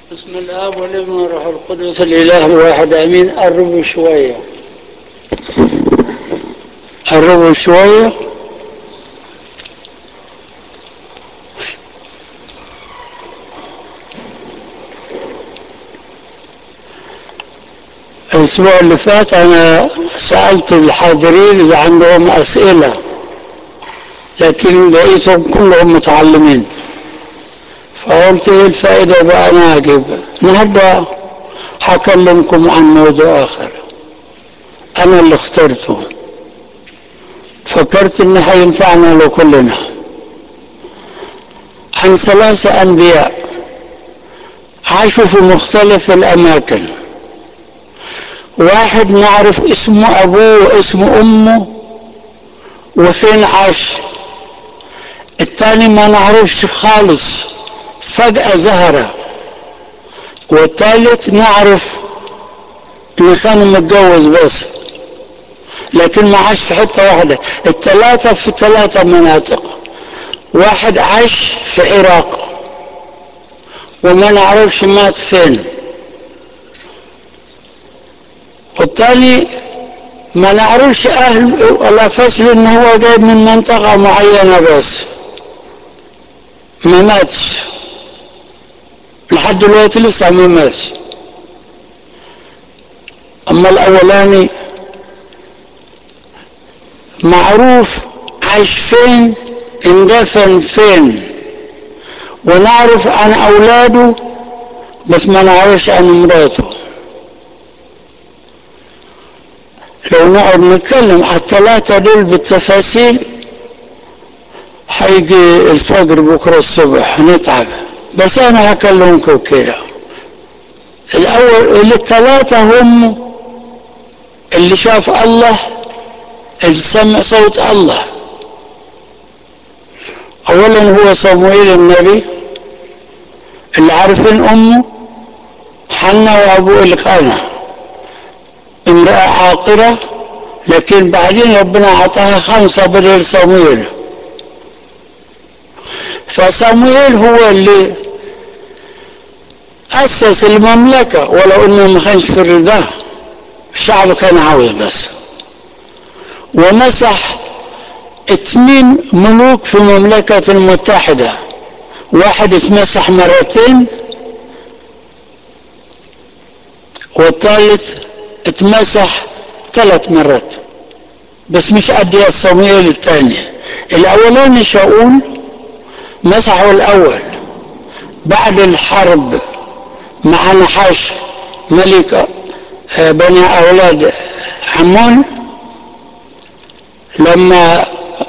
بسم الاب والابن والروح القدس الاله الواحد امين قربوا شويه قربوا شويه الاسبوع اللي فات انا سالت الحاضرين اذا عندهم اسئله لكن لقيتهم كلهم متعلمين فقلت ايه الفائده بقى انا اجيب النهارده هكلمكم عن موضوع اخر انا اللي اخترته فكرت ان هينفعنا لكلنا عن ثلاثه انبياء عاشوا في مختلف الاماكن واحد نعرف اسم ابوه واسم امه وفين عاش التاني ما نعرفش خالص فجأة ظهر والثالث نعرف انه كان متجوز بس لكن ما عاش في حتة واحدة الثلاثة في ثلاثة مناطق واحد عاش في العراق وما نعرفش مات فين والثاني ما نعرفش اهل ولا فصل ان هو جاي من منطقة معينة بس ما ماتش لحد دلوقتي لسه ما ماتش اما الاولاني معروف عايش فين اندفن فين ونعرف عن اولاده بس ما نعرفش عن مراته لو نقعد نتكلم على الثلاثة دول بالتفاصيل هيجي الفجر بكرة الصبح نتعب بس أنا هكلمكم كده الأول الثلاثة هم اللي شاف الله اللي سمع صوت الله أولا هو صموئيل النبي اللي عارفين أمه حنا وأبوه القانا امرأة عاقرة لكن بعدين ربنا أعطاها خمسة بدل صموئيل فصموئيل هو اللي أسس المملكة ولو إنه ما كانش في الرضا الشعب كان عاوز بس ومسح اثنين ملوك في المملكة المتحدة واحد اتمسح مرتين والثالث اتمسح ثلاث مرات بس مش قد الصموئيل الثاني الاولاني شاول مسحه الاول بعد الحرب مع نحاش ملك بني اولاد عمون لما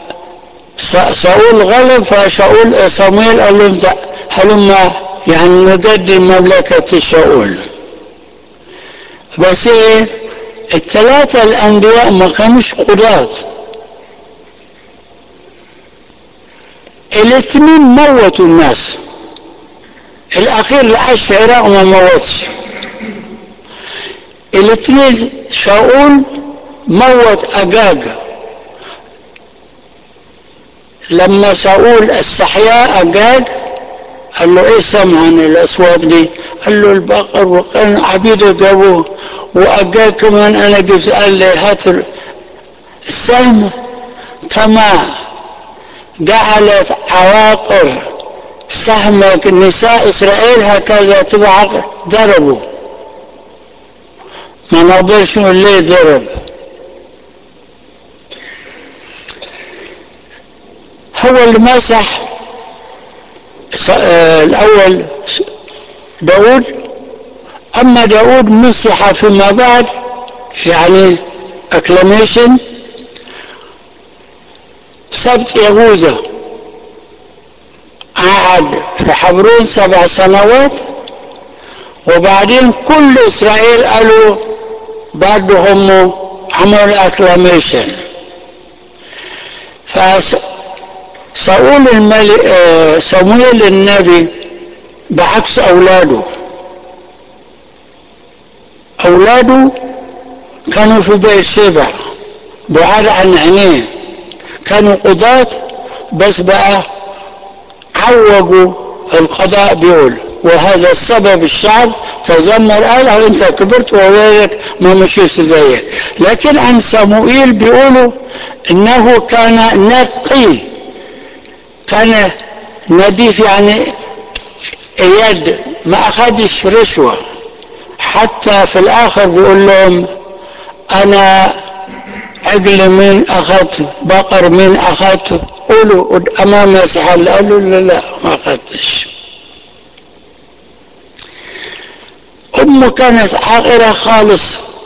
ساول غلب فشاول صمويل قال له هلما يعني نقدم مملكة شاول بس ايه الثلاثة الأنبياء ما كانوش قضاة الاثنين موتوا الناس الأخير اللي عاش في العراق ما موتش الاثنين شاول موت أجاج لما شاول استحيا أجاج قال له ايه سمع عن الاصوات دي قال له البقر وكان عبيده جابوه واجاج كمان انا جبت قال لي هات السهم كما جعلت عواقر سهم نساء اسرائيل هكذا تبع ضربوا ما نقدرش نقول ليه ضرب هو اللي مسح الأول داود أما داود مسح فيما بعد يعني أكلاميشن سبت يهوذا قعد في حبرون سبع سنوات وبعدين كل إسرائيل قالوا برضه هم عملوا أكلاميشن فس صاول الملك صمويل النبي بعكس اولاده اولاده كانوا في بيت شبع بعاد عن عينيه كانوا قضاة بس بقى عوجوا القضاء بيقول وهذا السبب الشعب تذمر قال أو انت كبرت وولدك ما مشيش زيك لكن عن صموئيل بيقولوا انه كان نقي كان نظيف يعني يد ما اخدش رشوة حتى في الاخر بيقول لهم انا عجل مين اخذته بقر مين اخذته قولوا امام مسحل قالوا لا لا ما اخذتش امه كانت عاقرة خالص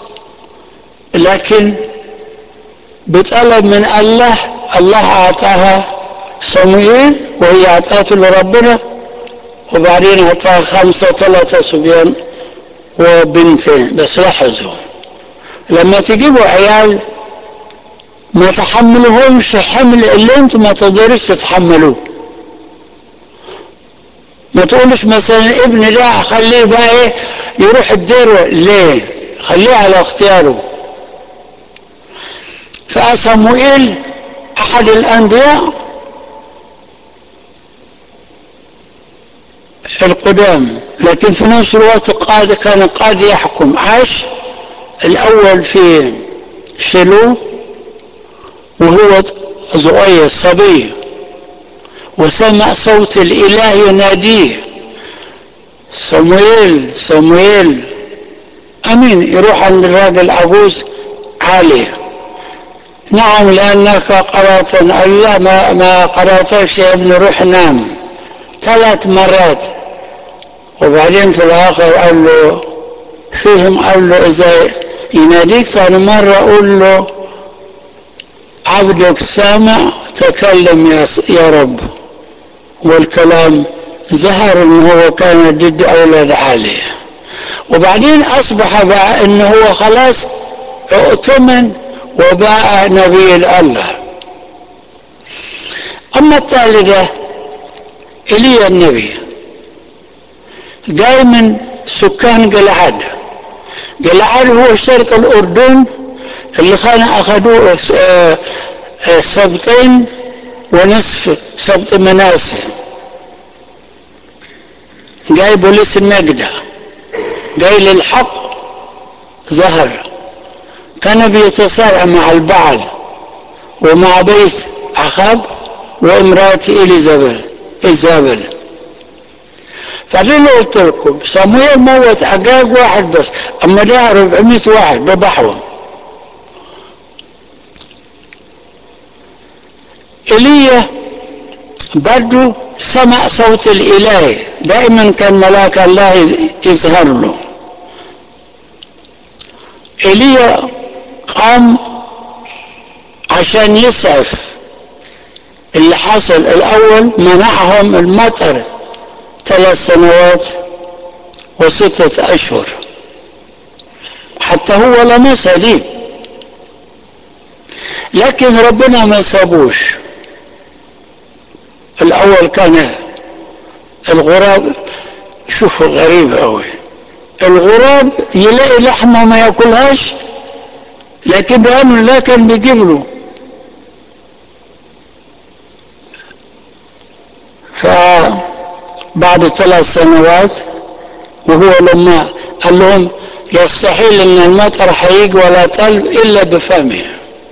لكن بطلب من الله الله اعطاها صموئيل وهي اعطاته لربنا وبعدين اعطاها خمسة ثلاثة صبيان وبنتين بس لاحظوا لما تجيبوا عيال ما تحملهمش حمل اللي انتم ما تقدروش تتحملوه ما تقولش مثلا ابني ده خليه بقى ايه يروح الدير ليه خليه على اختياره فصموئيل احد الانبياء القدام لكن في نفس الوقت قاضي كان قاضي يحكم عاش الاول في شلو وهو صغير صبي وسمع صوت الاله يناديه صمويل صمويل امين يروح عند الراجل عجوز عالي نعم لانك قرات قال لا ما, ما قراتكش يا ابني روح نام ثلاث مرات وبعدين في الاخر قال له فيهم قال له اذا يناديك ثاني مرة قول له عبدك سامع تكلم يا, يا رب والكلام ظهر ان هو كان ضد اولاد علي وبعدين اصبح بقى ان هو خلاص اؤتمن وباع نبي الله اما الثالثة ايليا النبي جاي من سكان جلعاد جلعاد هو شرق الاردن اللي كانوا اخذوه سبطين ونصف سبط مناسي جاي بوليس النجدة جاي للحق ظهر كان بيتصارع مع البعل ومع بيت أخاب وامرأة إليزابل إيزابل فعشان قلت لكم صمويل موت أجاج واحد بس أما ده 400 واحد ذبحهم ايليا برضه سمع صوت الاله دائما كان ملاك الله يظهر له ايليا قام عشان يسعف اللي حصل الاول منعهم المطر ثلاث سنوات وستة اشهر حتى هو لمسها دي لكن ربنا ما سابوش الاول كان الغراب شوفوا غريب قوي الغراب يلاقي لحمه ما ياكلهاش لكن بأمر الله كان بيجيب له فبعد ثلاث سنوات وهو لما قال لهم يستحيل ان المطر هيجي ولا تلب الا بفمه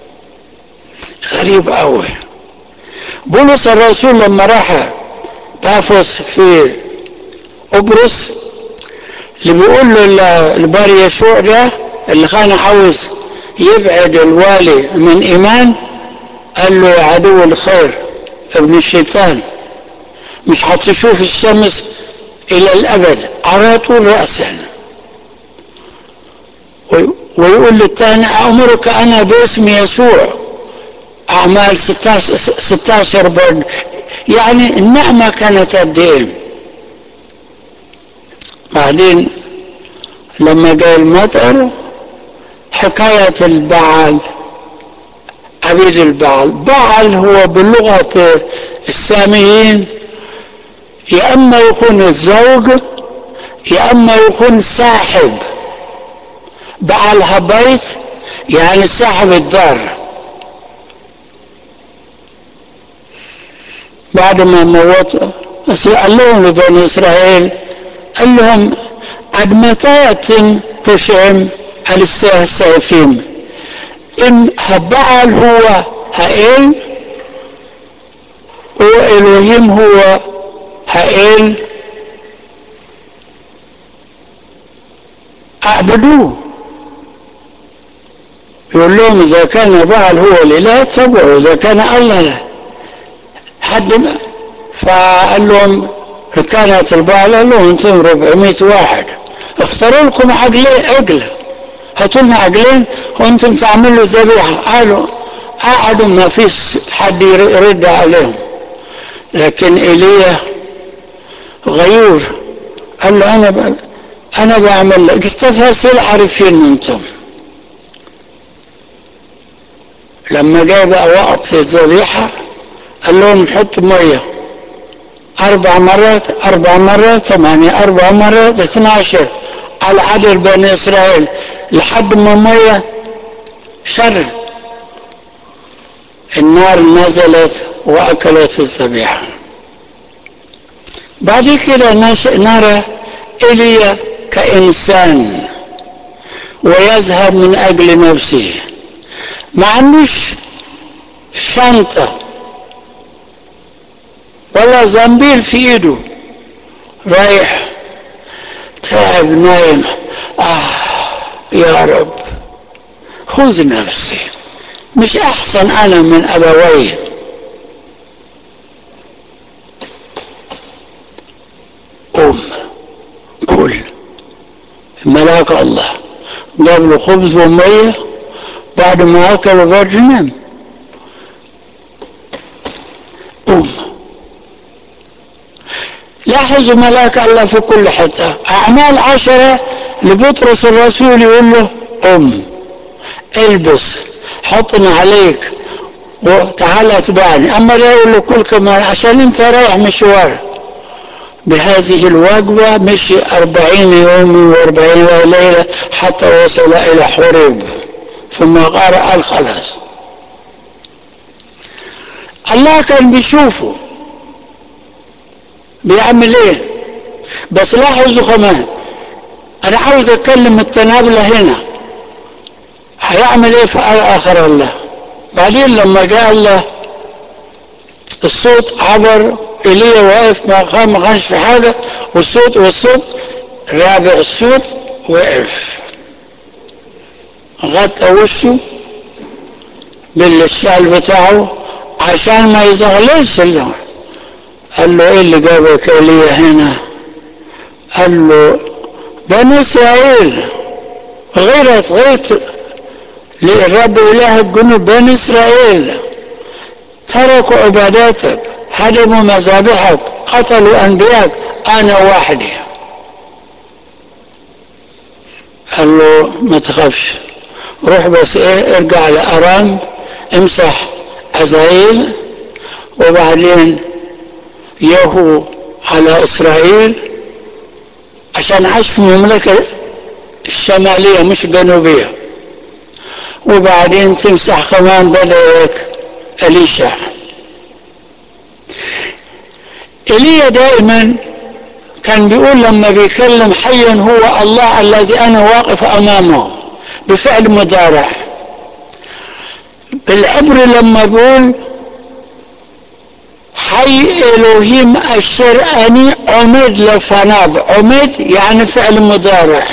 غريب قوي بولس الرسول لما راح بافوس في قبرص اللي بيقول له البار يشوع ده اللي كان عاوز يبعد الوالي من ايمان قال له يا عدو الخير ابن الشيطان مش هتشوف الشمس الى الابد على طول راسا ويقول للثاني امرك انا باسم يسوع اعمال 16 16 برد يعني النعمه كانت قد ايه بعدين لما جاء المطر حكاية البعل عبيد البعل بعل هو بلغة الساميين يا اما يكون الزوج يا اما يكون صاحب بعلها بيت يعني صاحب الدار بعد ما موت قال لهم لبني اسرائيل قال لهم عد متى يتم بشعم على السيفين إن هبعل هو هائل وإلهيم هو هائل اعبدوه يقول لهم اذا كان بعل هو الاله اتبعوا اذا كان الله لا حد ما فقال لهم كانت البعل قال لهم انتم 400 واحد اختاروا لكم عقلين عقله هاتوا لنا عقلين وانتم تعملوا ذبيحه قالوا قعدوا ما فيش حد يرد عليهم لكن ايليا غيور قال له انا ب... انا بعمل لك التفاصيل عارفين انتم لما جاء بقى وقت الذبيحه قال لهم حطوا ميه اربع مرات اربع مرات ثمانيه اربع مرات 12 على عدد بني اسرائيل لحد ما ميه شر النار نزلت واكلت الذبيحه بعد كده نرى ايليا كانسان ويذهب من اجل نفسه ما عندوش شنطه ولا زنبيل في ايده رايح تعب نايم آه يا رب خذ نفسي مش احسن انا من ابوي قوم كل ملاك الله جاب له خبز وميه بعد ما اكل وبرج نام قوم لاحظوا ملاك الله في كل حته اعمال عشره لبطرس الرسول يقول له قم البس حطنا عليك وتعالى اتبعني اما لا يقول له كل كمان عشان انت رايح مشوار بهذه الوجبة مشي أربعين يوم وأربعين ليلة حتى وصل إلى حريب ثم قال قال خلاص الله كان بيشوفه بيعمل ايه بس لاحظوا كمان انا عاوز اتكلم التنابلة هنا هيعمل ايه في اخر الله بعدين لما جاء الله الصوت عبر ايليا واقف ما ما كانش في حاجه والصوت والصوت رابع الصوت وقف غطى وشه بالشال بتاعه عشان ما يزغللش اللون قال له ايه اللي جابك ايليا هنا قال له بني اسرائيل غيرت غيرت للرب اله الجنود بني اسرائيل تركوا عباداتك هدموا مذابحك قتلوا انبياءك انا وحدي قال له ما تخافش روح بس ايه ارجع لارام امسح عزائيل وبعدين يهو على اسرائيل عشان عاش في المملكة الشمالية مش الجنوبية وبعدين تمسح كمان بدلك أليشع ايليا دائما كان بيقول لما بيكلم حيا هو الله الذي انا واقف امامه بفعل مضارع بالعبر لما بيقول حي الوهيم اشر اني عمد لفناب عمد يعني فعل مضارع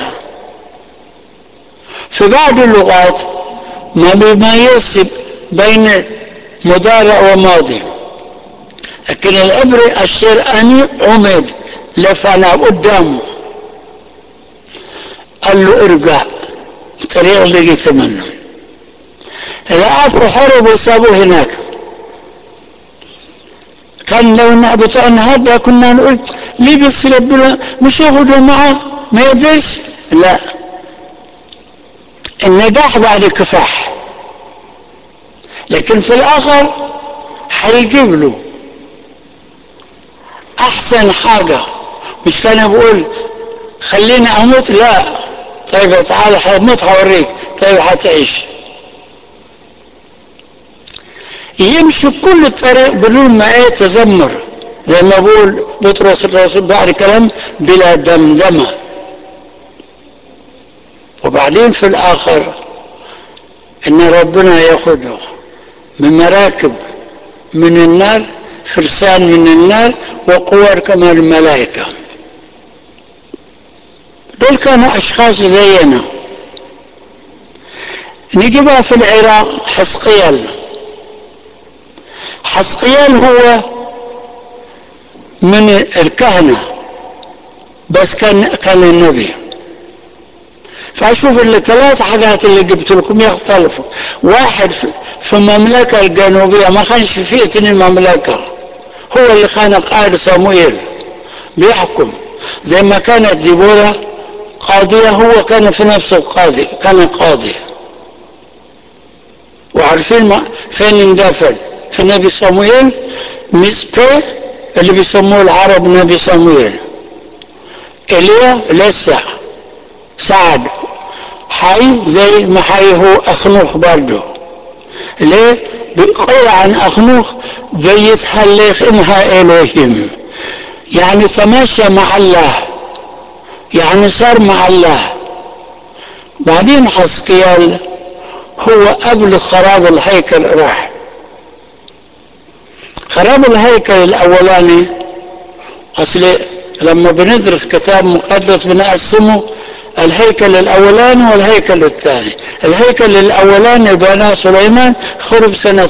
في بعض اللغات ما بيميز بين مضارع وماضي لكن العبري أشير أني عمد لفنا قدامه قال له ارجع الطريق اللي جيت منه العفو حرب وسابوه هناك كان لو انها بتوعنا هذا كنا نقول ليه بس ربنا مش ياخدوا معه ما يقدرش لا النجاح بعد الكفاح لكن في الاخر هيجيب له احسن حاجة مش كان بقول خليني اموت لا طيب تعالى هموت هوريك طيب هتعيش يمشي كل الطريق بدون ما ايه تذمر زي ما بقول بطرس الرسول بعد كلام بلا دمدمة وبعدين في الآخر إن ربنا ياخده من مراكب من النار فرسان من النار وقوار كما الملائكة دول كانوا أشخاص زينا نيجي بقى في العراق حسقيال حسقيال هو من الكهنة بس كان كان النبي فأشوف الثلاث حاجات اللي جبت لكم يختلفوا واحد في المملكة الجنوبية ما كانش فيه اثنين مملكة هو اللي كان قائد صموئيل بيحكم زي ما كانت ديبورا قاضية هو كان في نفسه قاضي كان قاضي وعارفين ما فين اندفن في نبي صموئيل ميسبي اللي بيسموه العرب نبي صموئيل ايليا لسه سعد حي زي ما حي هو اخنوخ برضه ليه بيقول عن اخنوخ بيتهلخ انها الوهيم يعني تمشى مع الله يعني صار مع الله بعدين حسقيال هو قبل خراب الهيكل راح خراب الهيكل الاولاني اصل لما بندرس كتاب مقدس بنقسمه الهيكل الاولاني والهيكل الثاني الهيكل الاولاني بناه سليمان خرب سنة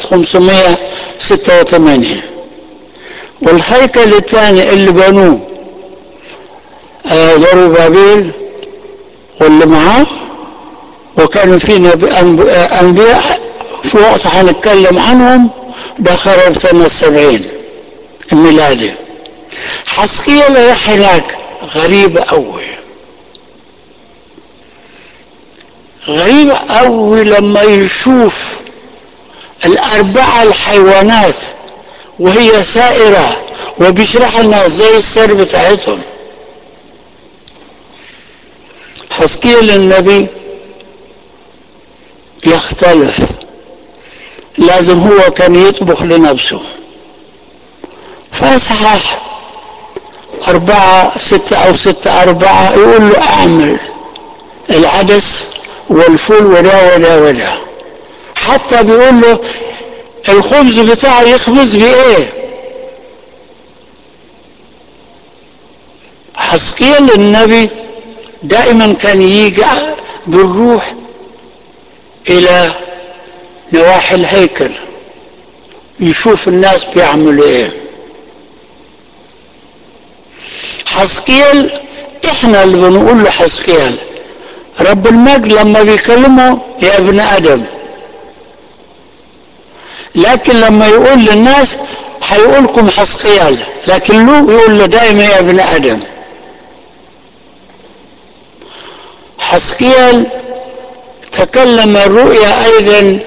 586 والهيكل الثاني اللي بنوه آه زروبابيل واللي معاه وكان في انبياء في وقت هنتكلم عنهم ده خرب سنة 70 الميلادي حسقيل راح هناك غريبة أوي غريبة أوي لما يشوف الأربعة الحيوانات وهي سائرة وبيشرح لنا زي السير بتاعتهم حسقيل النبي يختلف لازم هو كان يطبخ لنفسه فاصحاح أربعة ستة أو ستة أربعة يقول له أعمل العدس والفول ودا ودا ودا حتى بيقول له الخبز بتاعه يخبز بإيه حسقيل النبي دائما كان يجي بالروح إلى نواحي الهيكل يشوف الناس بيعملوا ايه حسقيل احنا اللي بنقول له حسقيل رب المجد لما بيكلمه يا ابن ادم لكن لما يقول للناس هيقولكم حسقيال لكن له يقول له دائما يا ابن ادم حسقيال تكلم الرؤيا ايضا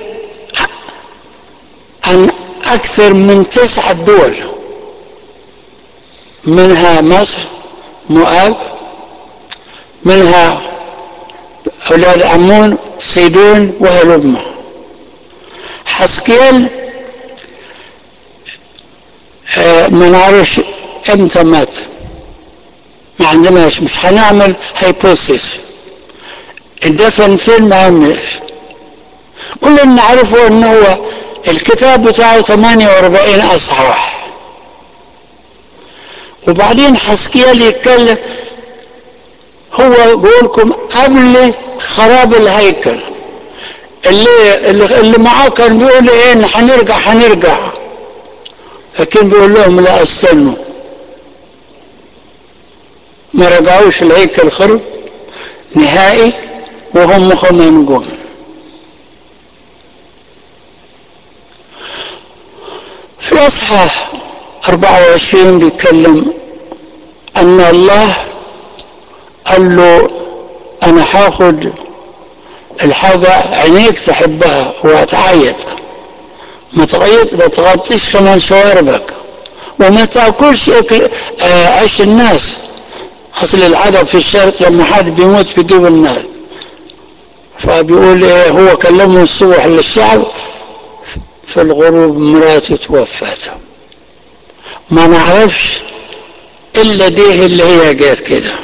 عن اكثر من تسعة دول منها مصر مؤاب منها اولاد عمون صيدون وهلمة حسكيل آه ما نعرفش امتى مات ما عندناش مش هنعمل هايبوثيس اندفن فين ما عملش كل اللي نعرفه ان هو الكتاب بتاعه 48 اصحاح وبعدين حسكيال يتكلم هو بيقولكم قبل خراب الهيكل اللي اللي معاه كان بيقول ايه ان هنرجع هنرجع لكن بيقول لهم لا استنوا ما رجعوش الهيكل خرب نهائي وهم مخمنون في اصحاح 24 بيتكلم ان الله قال له انا هاخد الحاجة عينيك تحبها وهتعيط ما تغيط ما تغطيش كمان شواربك وما تاكلش اكل آه عيش الناس اصل العادة في الشرق لما حد بيموت بيجيب الناس فبيقول ايه هو كلمه الصبح للشعب في الغروب مراته توفت ما نعرفش إلا دي اللي هي جات كده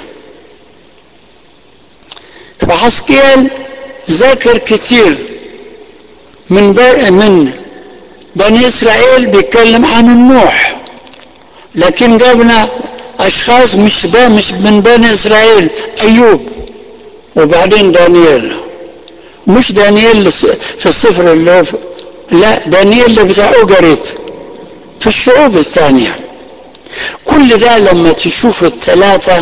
فحسكيال ذاكر كتير من من بني إسرائيل بيتكلم عن النوح لكن جابنا أشخاص مش مش من بني إسرائيل أيوب وبعدين دانيال مش دانيال في السفر اللي هو لا دانيال اللي بتاع أوجريت في الشعوب الثانية كل ده لما تشوفوا الثلاثة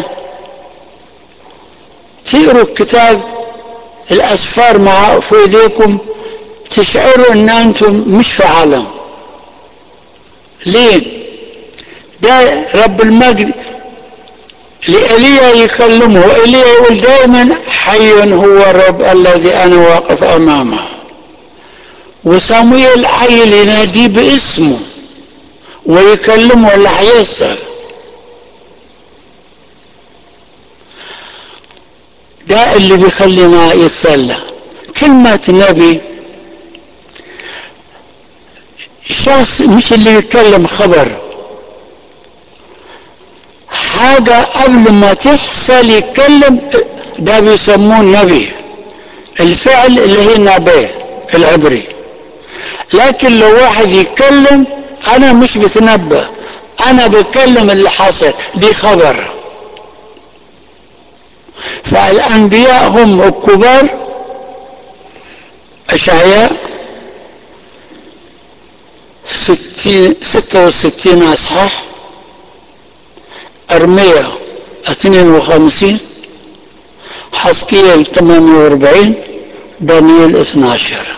تقروا الكتاب الأسفار مع في ايديكم تشعروا ان انتم مش في عالم ليه ده رب المجد لإيليا يكلمه وإيليا يقول دائما حي هو الرب الذي أنا واقف أمامه وصمويل عيل يناديه باسمه ويكلمه ولا هيسأل ده اللي بيخلينا يتسلى كلمة نبي شخص مش اللي بيتكلم خبر حاجة قبل ما تحصل يتكلم ده بيسموه نبي الفعل اللي هي نبي العبري لكن لو واحد يتكلم انا مش بتنبأ انا بتكلم اللي حصل دي خبر فالانبياء هم الكبار اشعياء ستين ستة وستين اصحاح ارميا اثنين وخمسين حسكيل ثمانية واربعين دانيال اثنى عشر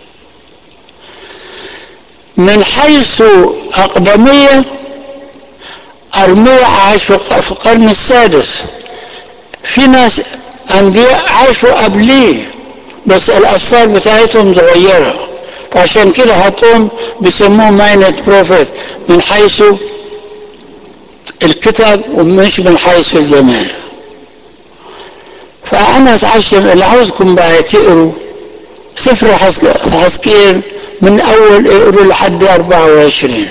من حيث أقدمية أرميا عاش في القرن السادس في ناس أنبياء عاشوا قبليه بس الأسفار بتاعتهم صغيرة فعشان كده هتقوم بيسموه ماينت بروفيت من حيث الكتاب ومش من حيث الزمان فأنا أتعشم اللي عاوزكم بقى تقروا سفر حسكيل من أول اقروا لحد 24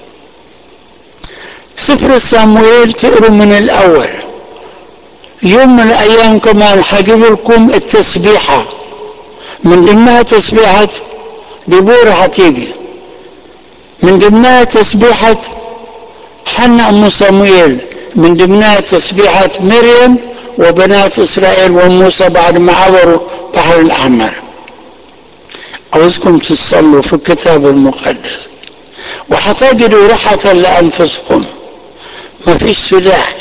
سفر صموئيل تقروا من الأول يوم من الأيام كمان هجيب لكم التسبيحة من ضمنها تسبيحة ديبورة هتيجي من ضمنها تسبيحة حنا أم صموئيل من ضمنها تسبيحة مريم وبنات إسرائيل وموسى بعد ما عبروا بحر الأحمر عاوزكم تصلوا في الكتاب المقدس وحتجدوا راحة لأنفسكم ما فيش سلاح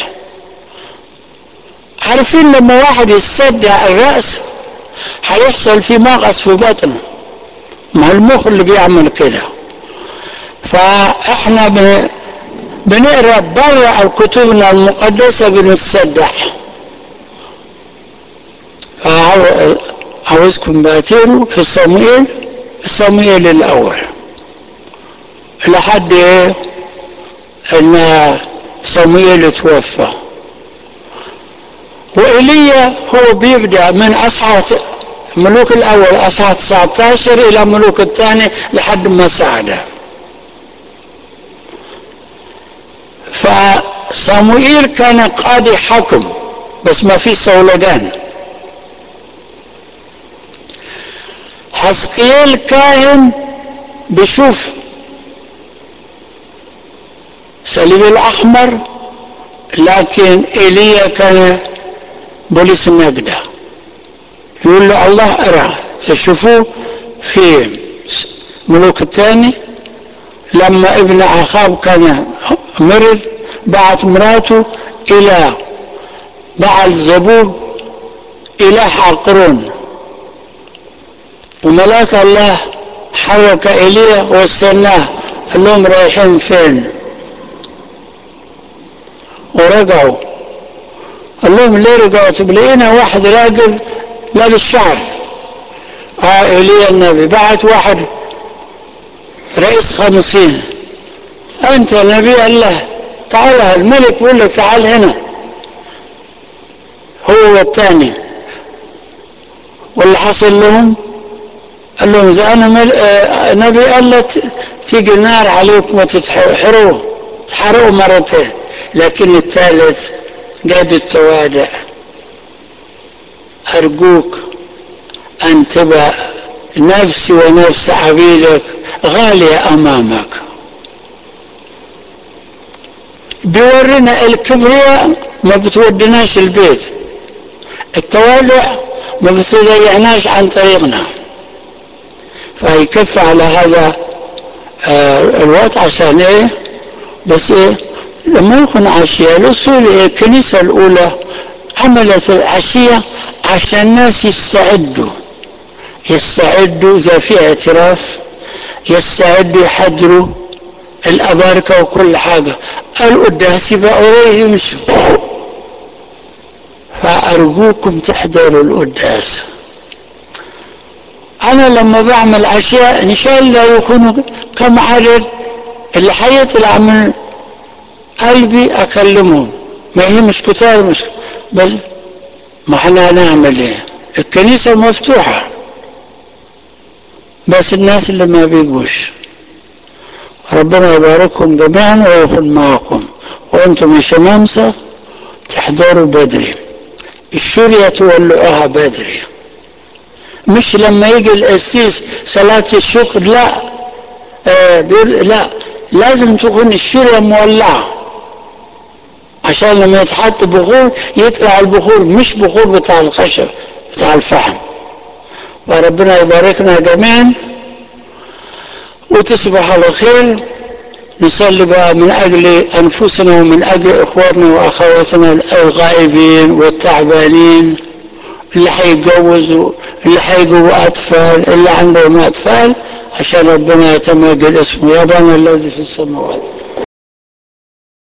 عارفين لما واحد يصدع الرأس هيحصل فيه مغص في بطنه ما المخ اللي بيعمل كده فاحنا بن... بنقرا بره كتبنا المقدسة بنتصدع عاوزكم بقى تقروا في صموئيل صموئيل الأول لحد ايه ان صموئيل توفى وإيليا هو بيبدأ من أصحى ملوك الأول أصحى 19 إلى ملوك الثاني لحد ما سعد فصموئيل كان قاضي حكم بس ما في صولجان حسقيال كاهن بيشوف صليب الأحمر لكن إيليا كان بوليس النجدة يقول له الله ارى تشوفوه في ملوك الثاني لما ابن عخاب كان مرض بعت مراته إلى بعل زبوب إله عقرون وملاك الله حرك إيليا واستناه قال لهم رايحين فين ورجعوا قال لهم ليه رجعوا طب لقينا واحد راجل لابس شعر اه ايليا النبي بعت واحد رئيس خمسين انت نبي الله تعال الملك بيقول لك تعال هنا هو والثاني واللي حصل لهم قال لهم اذا انا مل... آه نبي الله تيجي النار عليكم وتتحروه اتحرقوا مرتين لكن الثالث جاب التوادع أرجوك أن تبقى نفسي ونفس عبيدك غالية أمامك بيورينا الكبرياء ما بتودناش البيت التواضع ما بتضيعناش عن طريقنا فيكفي على هذا آه الوقت عشان ايه بس ايه لما يكون عشية الأصول إيه الكنيسة الأولى عملت العشية عشان الناس يستعدوا يستعدوا إذا في اعتراف يستعدوا يحضروا الأباركة وكل حاجة القداس يبقى قريب يمشوا فأرجوكم تحضروا القداس أنا لما بعمل أشياء إن شاء الله يكونوا كم عدد اللي حيطلع من قلبي أكلمهم ما هي مش كتار مش بس ما احنا هنعمل ايه الكنيسة مفتوحة بس الناس اللي ما بيجوش ربنا يبارككم جميعا ويكون معكم وانتم يا شمامسة تحضروا بدري الشرية تولعوها بدري مش لما يجي القسيس صلاة الشكر لا آه بيقول لا لازم تكون الشرية مولعة عشان لما يتحط بخور يطلع البخور مش بخور بتاع الخشب بتاع الفحم وربنا يباركنا جميعا وتصبح على خير نصلي بقى من أجل أنفسنا ومن أجل إخواتنا وأخواتنا الغائبين والتعبانين اللي هيتجوزوا اللي هيجوا أطفال اللي عندهم أطفال عشان ربنا يتمجد اسمه يا بنا الذي في السماوات